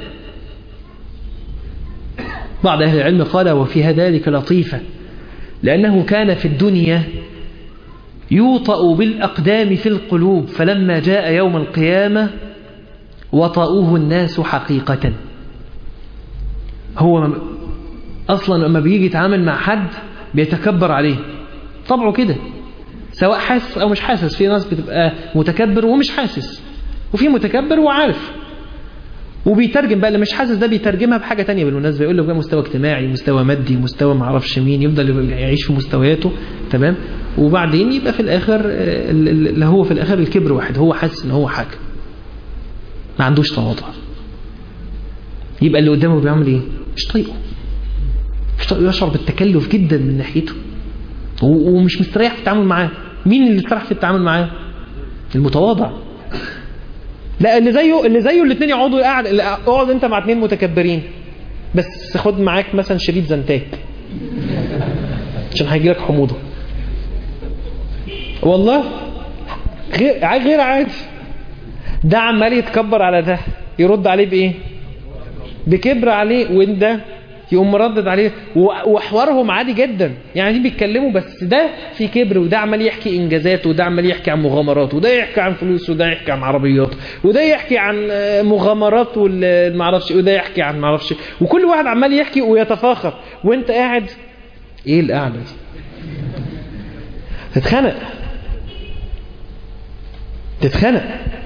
بعض أهل العلم قال وفي ذلك لطيفة لأنه كان في الدنيا يوطأ بالأقدام في القلوب فلما جاء يوم القيامة وطأوه الناس حقيقة هو أصلا لما بيجي يتعامل مع حد بيتكبر عليه طبعه كده سواء حاسس أو مش حاسس في ناس بتبقى متكبر ومش حاسس وفي متكبر وعارف وبيترجم بقى اللي مش حاسس ده بيترجمها بحاجة تانية بالمناسبة يقول لك بقى مستوى اجتماعي مستوى مادي مستوى معرفش مين يفضل يعيش في مستوياته تمام وبعدين يبقى في الآخر اللي هو في الآخر الكبر واحد هو حاسس ان هو حاجة ما عندوش تواضع يبقى اللي قدامه بيعمل ايه مش طايقه مش طايقه يشعر بالتكلف جدا من ناحيته ومش مستريح في التعامل معاه مين اللي استريح في التعامل معاه المتواضع لا اللي زيه اللي زيه الاثنين يقعدوا قاعد اقعد انت مع اثنين متكبرين بس خد معاك مثلا شريط زنتاك عشان هيجي لك حموضه والله غير غير عادي ده عمال يتكبر على ده يرد عليه بايه بكبر عليه وده يقوم مردد عليه وحوارهم عادي جدا يعني دي بيتكلموا بس ده في كبر وده عمال يحكي انجازات وده عمال يحكي عن مغامرات وده يحكي عن فلوس وده يحكي عن عربيات وده يحكي عن مغامرات والمعرفش وده يحكي عن معرفش وكل واحد عمال يحكي ويتفاخر وانت قاعد ايه القعده دي تتخنق تتخنق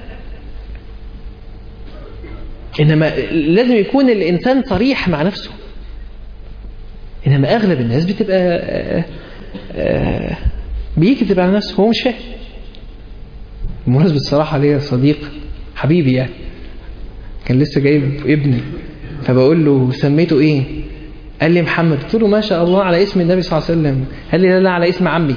انما لازم يكون الانسان صريح مع نفسه انما اغلب الناس بتبقى آآ آآ بيكذب على نفسه هو مش فاهم بمناسبة الصراحة ليا صديق حبيبي يعني كان لسه جايب ابني فبقول له سميته ايه قال لي محمد قلت له ما شاء الله على اسم النبي صلى الله عليه وسلم قال لي لا لا على اسم عمي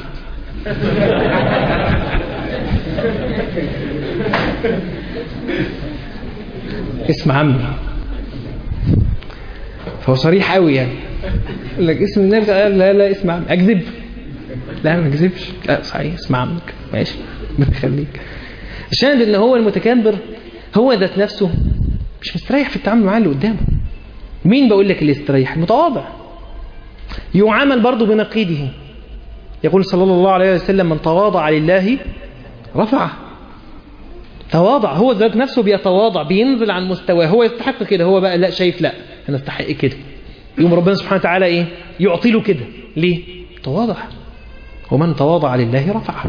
اسم عمي فهو صريح قوي يعني يقول لك اسم النبي قال لا لا اسم عمي اكذب لا ما اكذبش لا صحيح اسم عمك ماشي ربنا يخليك الشاهد ان هو المتكبر هو ذات نفسه مش مستريح في التعامل مع اللي قدامه مين بقول لك اللي يستريح المتواضع يعامل برضه بنقيضه يقول صلى الله عليه وسلم من تواضع لله رفعه تواضع هو ذات نفسه بيتواضع بينزل عن مستواه هو يستحق كده هو بقى لا شايف لا انا استحق كده يوم ربنا سبحانه وتعالى ايه يعطي له كده ليه تواضع ومن تواضع لله رفعه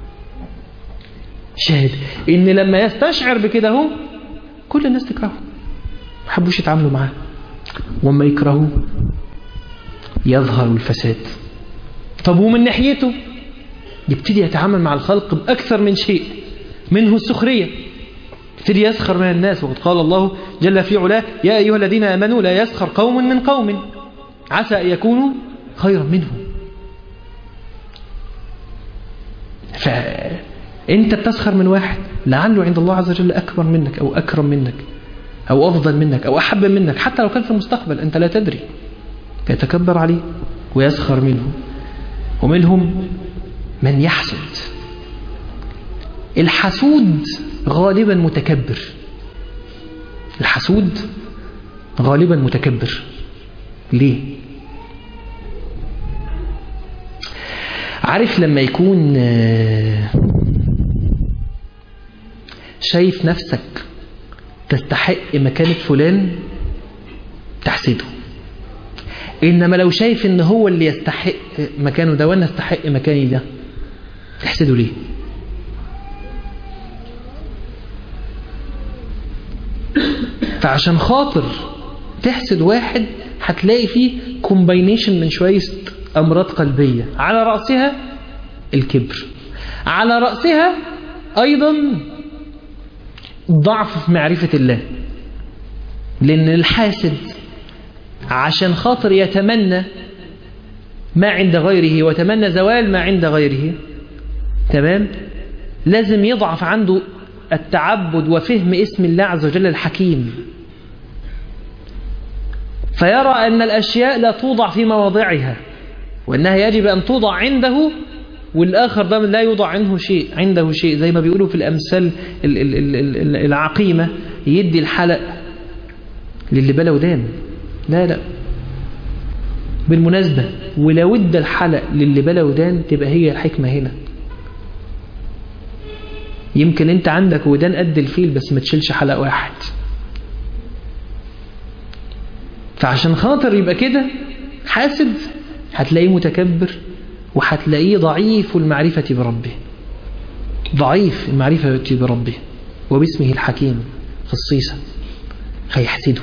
شاهد ان لما يستشعر بكده هو كل الناس تكرهه ما حبوش يتعاملوا معاه وما يكرهوه يظهر الفساد طب ومن ناحيته يبتدي يتعامل مع الخلق بأكثر من شيء منه السخرية يبتدي يسخر من الناس وقد قال الله جل في علاه يا أيها الذين آمنوا لا يسخر قوم من قوم عسى أن يكونوا خيرا منهم فأنت بتسخر من واحد لعله عند الله عز وجل أكبر منك أو أكرم منك أو أفضل منك أو أحب منك حتى لو كان في المستقبل أنت لا تدري فيتكبر عليه ويسخر منه ومنهم من يحسد الحسود غالبا متكبر الحسود غالبا متكبر ليه عارف لما يكون شايف نفسك تستحق مكانة فلان تحسده إنما لو شايف إن هو اللي يستحق مكانه ده وأنا استحق مكاني ده تحسده ليه فعشان خاطر تحسد واحد هتلاقي فيه كومباينيشن من شوية أمراض قلبية على رأسها الكبر على رأسها أيضا ضعف في معرفة الله لأن الحاسد عشان خاطر يتمنى ما عند غيره وتمنى زوال ما عند غيره تمام لازم يضعف عنده التعبد وفهم اسم الله عز وجل الحكيم فيرى أن الأشياء لا توضع في مواضعها وأنها يجب أن توضع عنده والآخر ده لا يوضع عنه شيء عنده شيء زي ما بيقولوا في الأمثال العقيمة يدي الحلق للي بلا ودان لا لا بالمناسبة ولو ادى الحلق للي بلا ودان تبقى هي الحكمة هنا يمكن انت عندك ودان قد الفيل بس ما تشيلش حلق واحد فعشان خاطر يبقى كده حاسد هتلاقيه متكبر وهتلاقيه ضعيف المعرفة بربه ضعيف المعرفة بربه وباسمه الحكيم خصيصا فيحسده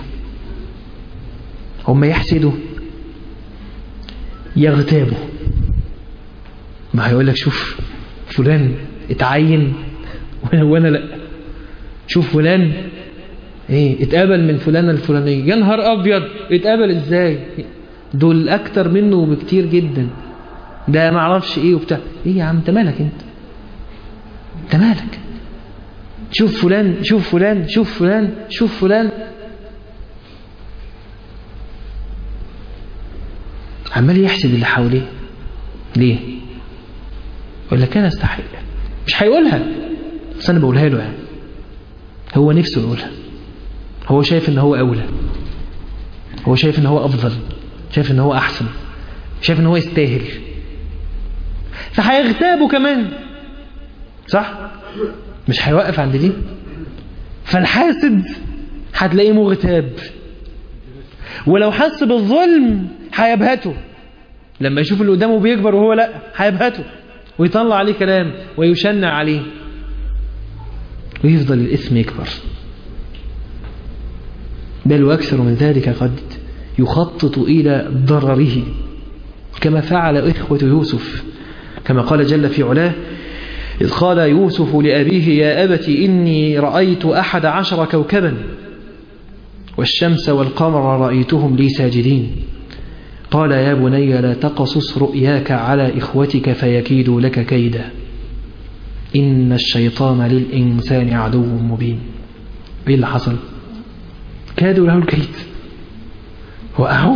هم يحسدوا يغتابوا ما هيقول لك شوف فلان اتعين وانا وانا لا شوف فلان ايه اتقابل من فلانة الفلانية يا نهار ابيض اتقابل ازاي دول اكتر منه بكتير جدا ده ما اعرفش ايه وبتاع ايه يا عم انت مالك انت انت مالك شوف فلان شوف فلان شوف فلان شوف فلان عمال يحسد اللي حواليه ليه يقول لك انا استحق مش هيقولها بس انا بقولها له يعني هو نفسه يقولها هو شايف ان هو اولى هو شايف ان هو افضل شايف ان هو احسن شايف ان هو يستاهل فهيغتابه كمان صح مش هيوقف عند دي فالحاسد هتلاقيه مغتاب ولو حس بالظلم هيبهته لما يشوف اللي قدامه بيكبر وهو لا هيبهته ويطلع عليه كلام ويشنع عليه ويفضل الإثم يكبر بل وأكثر من ذلك قد يخطط إلى ضرره كما فعل إخوة يوسف كما قال جل في علاه إذ قال يوسف لأبيه يا أبت إني رأيت أحد عشر كوكبا والشمس والقمر رأيتهم لي ساجدين قال يا بني لا تقصص رؤياك على إخوتك فيكيدوا لك كيدا إن الشيطان للإنسان عدو مبين إيه اللي حصل كادوا له الكيد وقعوا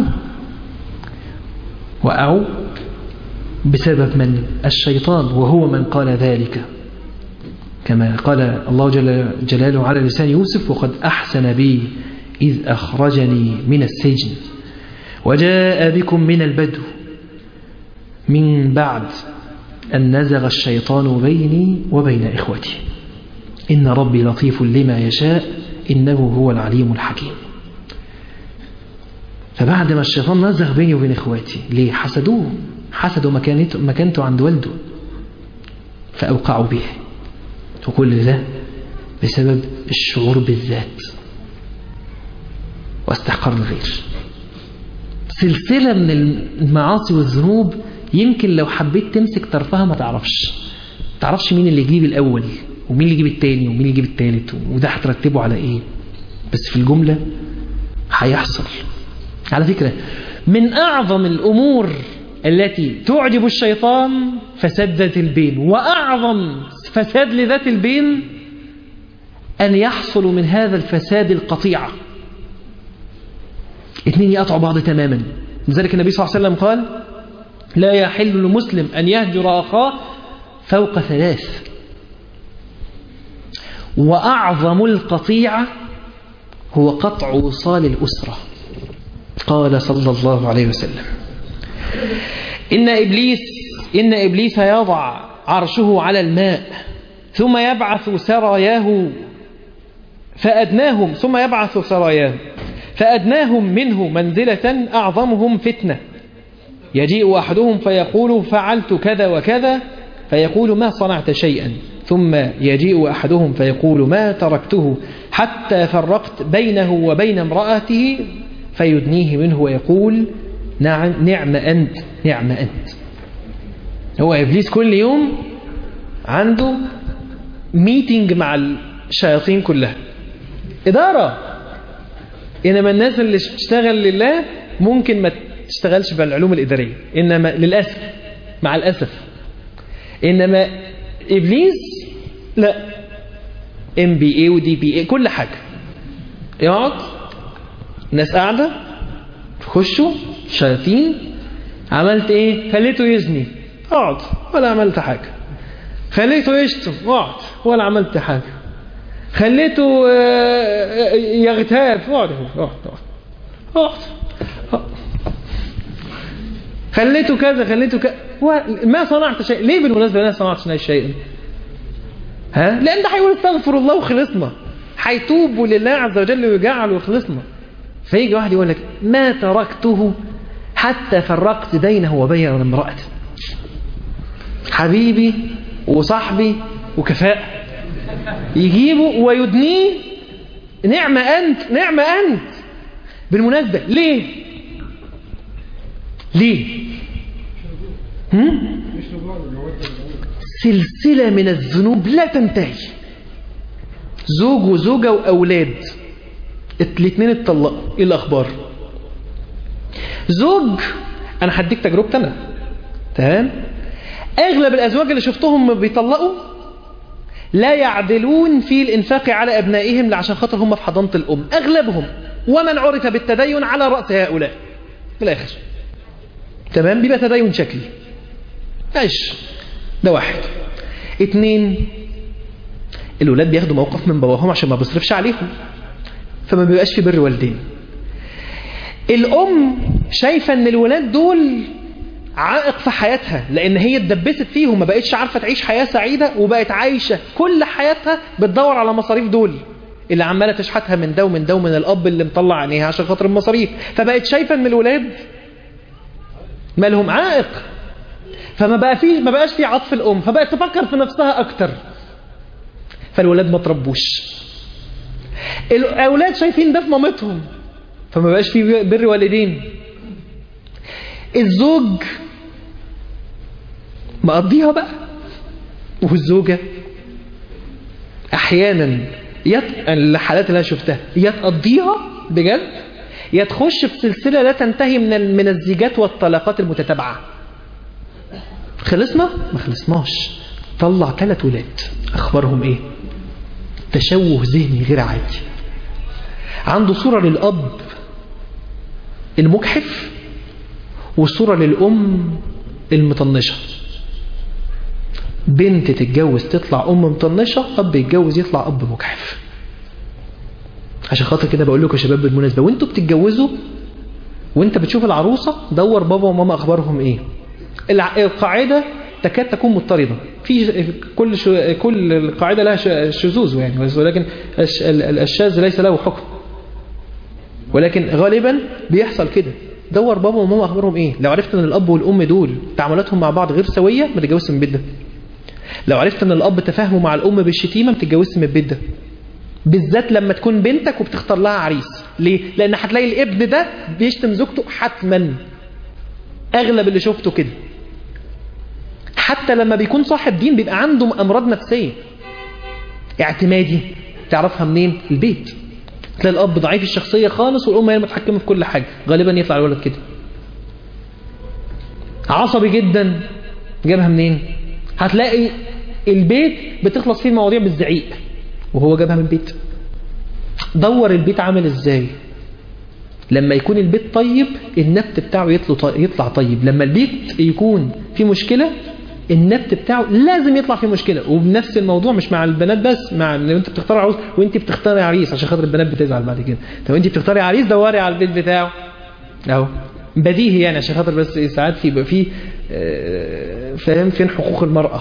وقعوا بسبب من الشيطان وهو من قال ذلك كما قال الله جل جلاله على لسان يوسف وقد أحسن بي إذ أخرجني من السجن وجاء بكم من البدو من بعد أن نزغ الشيطان بيني وبين إخوتي إن ربي لطيف لما يشاء إنه هو العليم الحكيم فبعد ما الشيطان نزغ بيني وبين إخواتي ليه حسدوه حسدوا مكانته, مكانته عند والده فأوقعوا به وكل ده بسبب الشعور بالذات واستحقار الغير سلسلة من المعاصي والذنوب يمكن لو حبيت تمسك طرفها ما تعرفش تعرفش مين اللي يجيب الأول ومين اللي يجيب التاني ومين اللي يجيب التالت وده هترتبه على ايه بس في الجملة هيحصل على فكرة من أعظم الأمور التي تعجب الشيطان فساد ذات البين وأعظم فساد لذات البين أن يحصل من هذا الفساد القطيعة اثنين يقطعوا بعض تماما لذلك النبي صلى الله عليه وسلم قال لا يحل لمسلم أن يهجر أخاه فوق ثلاث وأعظم القطيعة هو قطع وصال الأسرة قال صلى الله عليه وسلم إن إبليس إن إبليس يضع عرشه على الماء ثم يبعث سراياه فأدناهم ثم يبعث سراياه فأدناهم منه منزلة أعظمهم فتنة يجيء أحدهم فيقول فعلت كذا وكذا فيقول ما صنعت شيئا ثم يجيء أحدهم فيقول ما تركته حتى فرقت بينه وبين امرأته فيدنيه منه ويقول نعم نعم أنت نعم أنت هو إبليس كل يوم عنده ميتنج مع الشياطين كلها إدارة إنما الناس اللي بتشتغل لله ممكن ما تشتغلش بالعلوم الإدارية إنما للأسف مع الأسف إنما إبليس لا ام بي اي ودي بي اي كل حاجة يقعد ناس قاعدة خشوا شياطين عملت ايه خليته يزني اقعد ولا عملت حاجة خليته يشتم اقعد ولا عملت حاجة خليته يغتاب اقعد اقعد اقعد خليته كذا خليته كذا ما صنعت شيء ليه بالمناسبة ما صنعت شيئا ها لان ده هيقول استغفر الله وخلصنا هيتوبوا لله عز وجل ويجعل وخلصنا فيجي واحد يقول لك ما تركته حتى فرقت بينه وبين امرأته حبيبي وصاحبي وكفاء يجيبه ويدنيه نعمة أنت نعمة أنت بالمناسبة ليه ليه هم؟ سلسلة من الذنوب لا تنتهي زوج وزوجة وأولاد الاثنين اتطلقوا ايه الأخبار زوج أنا هديك تجربتي أنا تمام أغلب الأزواج اللي شفتهم بيطلقوا لا يعدلون في الإنفاق على أبنائهم عشان خاطر هم في حضانة الأم أغلبهم ومن عرف بالتدين على رأس هؤلاء في الآخر تمام بيبقى تدين شكلي ماشي ده واحد اتنين الولاد بياخدوا موقف من باباهم عشان ما بيصرفش عليهم فما بيبقاش في بر والدين الأم شايفة ان الولاد دول عائق في حياتها لان هي اتدبست فيهم ما بقتش عارفة تعيش حياة سعيدة وبقت عايشة كل حياتها بتدور على مصاريف دول اللي عمالة تشحتها من ده ومن ده ومن الأب اللي مطلع عينيها عشان خاطر المصاريف فبقت شايفة ان الولاد مالهم عائق فما بقى فيه ما بقاش في عطف الأم فبقت تفكر في نفسها أكتر فالولاد ما تربوش الأولاد شايفين ده في مامتهم فما بقاش في بر والدين الزوج مقضيها بقى والزوجة أحيانا يت... الحالات اللي أنا شفتها يا تقضيها بجد يا تخش في سلسلة لا تنتهي من ال... من الزيجات والطلاقات المتتابعة خلصنا؟ ما خلصناش طلع ثلاث ولاد أخبارهم إيه؟ تشوه ذهني غير عادي عنده صورة للأب المجحف وصورة للأم المطنشة بنت تتجوز تطلع أم مطنشة أب يتجوز يطلع أب مجحف عشان خاطر كده بقول لكم يا شباب بالمناسبة وانتوا بتتجوزوا وانت بتشوف العروسة دور بابا وماما أخبارهم ايه القاعدة تكاد تكون مضطردة في كل شو كل القاعدة لها شذوذ يعني ولكن الشاذ ليس له حكم ولكن غالبا بيحصل كده دور بابا وماما اخبارهم ايه لو عرفت ان الاب والام دول تعاملاتهم مع بعض غير سويه ما تتجوزش من البيت ده لو عرفت ان الاب تفاهمه مع الام بالشتيمه ما تتجوزش من البيت ده بالذات لما تكون بنتك وبتختار لها عريس ليه لان هتلاقي الابن ده بيشتم زوجته حتما اغلب اللي شفته كده حتى لما بيكون صاحب دين بيبقى عنده امراض نفسيه اعتمادي تعرفها منين البيت تلاقي الاب ضعيف الشخصيه خالص والام هي المتحكمه في كل حاجه غالبا يطلع الولد كده عصبي جدا جابها منين هتلاقي البيت بتخلص فيه المواضيع بالزعيق وهو جابها من البيت دور البيت عامل ازاي لما يكون البيت طيب النبت بتاعه يطلع طيب لما البيت يكون فيه مشكلة النبت بتاعه لازم يطلع فيه مشكلة وبنفس الموضوع مش مع البنات بس مع ان انت بتختار عروس وانت بتختاري عريس عشان خاطر البنات بتزعل بعد كده طب انت بتختاري عريس دوري على البيت بتاعه اهو بديهي يعني عشان خاطر بس ساعات في يبقى في فاهم فين حقوق المرأة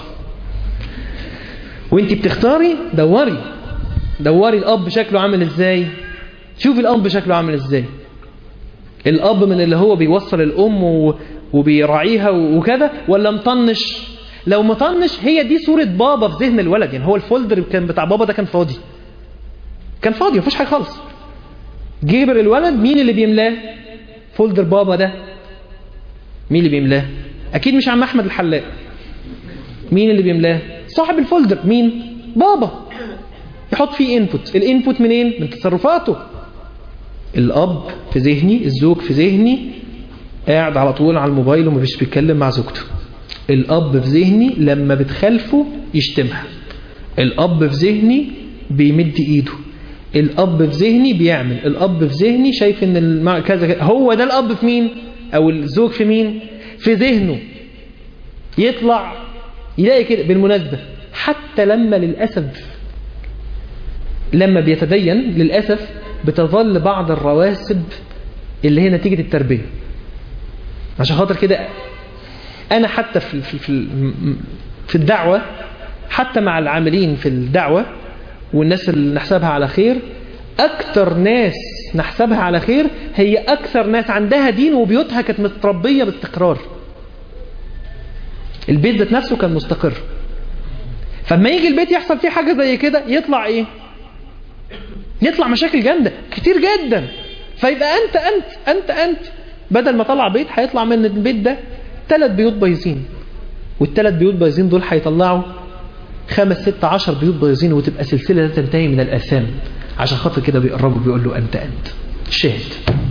وانت بتختاري دوري دوري الاب شكله عامل ازاي شوفي الاب شكله عامل ازاي الاب من اللي هو بيوصل الام وبيراعيها وكذا ولا مطنش لو مطنش هي دي صورة بابا في ذهن الولد يعني هو الفولدر كان بتاع بابا ده كان فاضي كان فاضي مفيش حاجة خالص جيبر الولد مين اللي بيملاه فولدر بابا ده مين اللي بيملاه اكيد مش عم احمد الحلاق مين اللي بيملاه صاحب الفولدر مين بابا يحط فيه انبوت الانبوت منين من تصرفاته الاب في ذهني الزوج في ذهني قاعد على طول على الموبايل ومش بيتكلم مع زوجته الاب في ذهني لما بتخالفه يشتمها الاب في ذهني بيمد ايده الاب في ذهني بيعمل الاب في ذهني شايف ان الم... كذا هو ده الاب في مين او الزوج في مين في ذهنه يطلع يلاقي كده بالمناسبة حتى لما للأسف لما بيتدين للأسف بتظل بعض الرواسب اللي هي نتيجة التربية عشان خاطر كده أنا حتى في, في, في, في الدعوة حتى مع العاملين في الدعوة والناس اللي نحسبها على خير أكتر ناس نحسبها على خير هي أكثر ناس عندها دين وبيوتها كانت متربية باستقرار البيت ذات نفسه كان مستقر فلما يجي البيت يحصل فيه حاجة زي كده يطلع ايه يطلع مشاكل جامدة كتير جدا فيبقى انت انت انت انت بدل ما طلع بيت هيطلع من البيت ده ثلاث بيوت بايظين والثلاث بيوت بايظين دول هيطلعوا خمس ست عشر بيوت بايظين وتبقى سلسلة لا تنتهي من الآثام عشان خاطر كده بيقربوا بيقول له أنت أنت الشاهد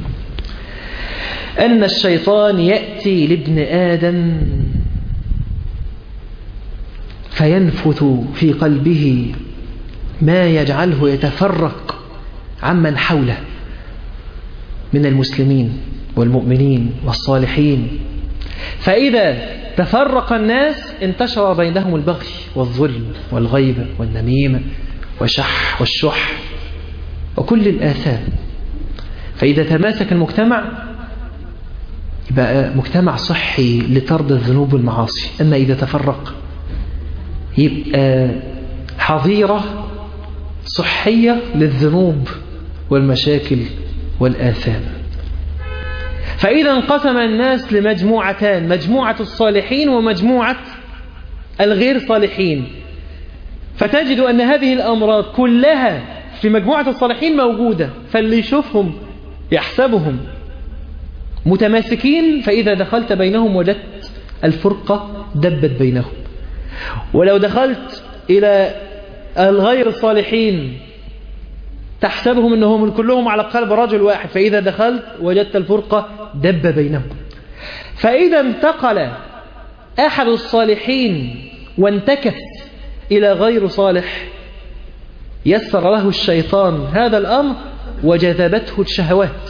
أن الشيطان يأتي لابن آدم فينفث في قلبه ما يجعله يتفرق عمن حوله من المسلمين والمؤمنين والصالحين فإذا تفرق الناس انتشر بينهم البغي والظلم والغيبة والنميمة والشح والشح وكل الآثام فإذا تماسك المجتمع يبقى مجتمع صحي لطرد الذنوب والمعاصي أما إذا تفرق يبقى حظيرة صحية للذنوب والمشاكل والآثام فإذا انقسم الناس لمجموعتان مجموعة الصالحين ومجموعة الغير صالحين فتجد أن هذه الأمراض كلها في مجموعة الصالحين موجودة فاللي يشوفهم يحسبهم متماسكين فإذا دخلت بينهم وجدت الفرقة دبت بينهم ولو دخلت إلى الغير الصالحين تحسبهم أنهم كلهم على قلب رجل واحد فإذا دخلت وجدت الفرقة دب بينهم فإذا انتقل أحد الصالحين وانتكس إلى غير صالح يسر له الشيطان هذا الأمر وجذبته الشهوات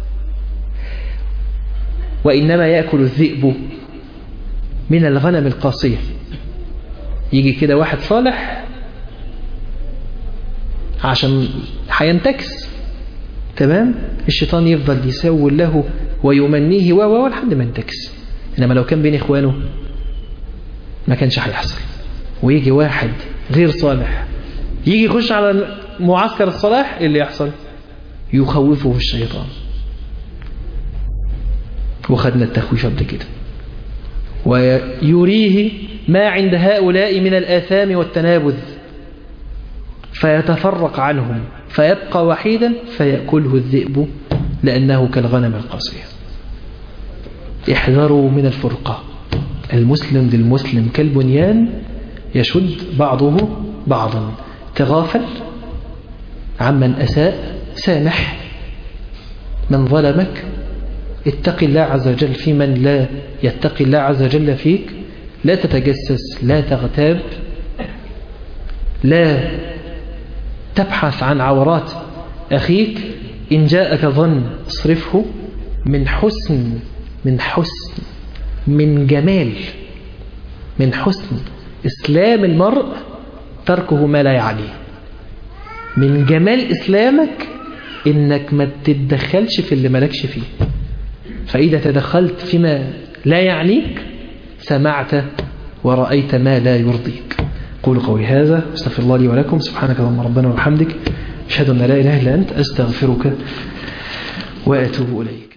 وإنما يأكل الذئب من الغنم القاسية يجي كده واحد صالح عشان هينتكس تمام الشيطان يفضل يسول له ويمنيه و و لحد ما ينتكس انما لو كان بين اخوانه ما كانش هيحصل ويجي واحد غير صالح يجي يخش على معسكر الصلاح إيه اللي يحصل يخوفه الشيطان وخدنا التخويف قبل كده ويريه ما عند هؤلاء من الآثام والتنابذ فيتفرق عنهم فيبقى وحيدا فيأكله الذئب لأنه كالغنم القاسية احذروا من الفرقة المسلم للمسلم كالبنيان يشد بعضه بعضا تغافل عمن أساء سامح من ظلمك اتق الله عز وجل في من لا يتقي الله عز وجل فيك لا تتجسس لا تغتاب لا تبحث عن عورات أخيك إن جاءك ظن اصرفه من حسن من حسن من جمال من حسن إسلام المرء تركه ما لا يعنيه من جمال إسلامك إنك ما تتدخلش في اللي مالكش فيه فإذا تدخلت فيما لا يعنيك سمعت ورأيت ما لا يرضيك قولوا قولي هذا استغفر الله لي ولكم سبحانك اللهم ربنا وبحمدك أشهد أن لا إله إلا أنت أستغفرك وأتوب إليك